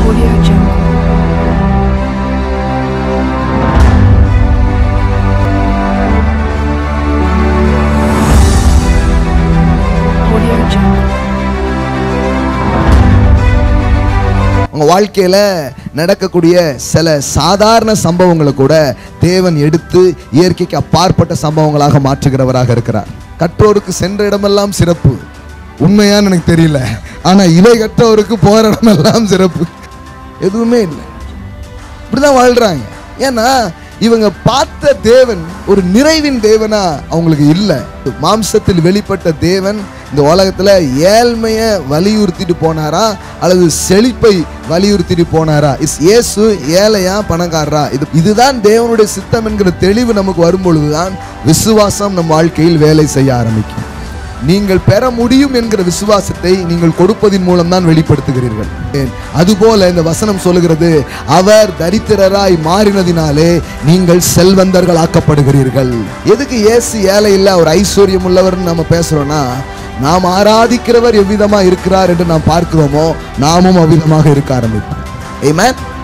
Audio Jungle. Audio Jungle. உங்க வாழ்க்கையில நடக்கக்கூடிய சில சாதாரண சம்பவங்களை கூட தேவன் எடுத்து இயற்கைக்கு அப்பாற்பட்ட சம்பவங்களாக மாற்றுகிறவராக இருக்கிறார் கற்றோருக்கு சென்ற இடமெல்லாம் சிறப்பு உண்மையான்னு எனக்கு தெரியல ஆனா இலை கற்றவருக்கு போற இடமெல்லாம் சிறப்பு எதுவுமே இல்லை இப்படிதான் வாழ்றாங்க ஏன்னா இவங்க பார்த்த தேவன் ஒரு நிறைவின் தேவனா அவங்களுக்கு இல்லை மாம்சத்தில் வெளிப்பட்ட தேவன் இந்த உலகத்துல ஏழ்மைய வலியுறுத்திட்டு போனாரா அல்லது செழிப்பை வலியுறுத்திட்டு போனாரா இஸ் இயேசு ஏழையா பணக்காரரா இது இதுதான் தேவனுடைய சித்தம் என்கிற தெளிவு நமக்கு வரும் பொழுதுதான் விசுவாசம் நம் வாழ்க்கையில் வேலை செய்ய ஆரம்பிக்கும் நீங்கள் பெற முடியும் என்கிற விசுவாசத்தை நீங்கள் கொடுப்பதின் மூலம் தான் வெளிப்படுத்துகிறீர்கள் ஏன்? அதுபோல இந்த வசனம் சொல்லுகிறது அவர் தரித்திரராய் மாறினதினாலே நீங்கள் செல்வந்தர்கள் ஆக்கப்படுகிறீர்கள் எதுக்கு இயேசு ஏழை இல்லை அவர் ஐஸ்வர்யம் உள்ளவர்னு நம்ம பேசுறோம்னா நாம் ஆராதிக்கிறவர் எவ்விதமா இருக்கிறார் என்று நாம் பார்க்கிறோமோ நாமும் அவ்விதமாக இருக்க ஆரம்பிப்போம் Amen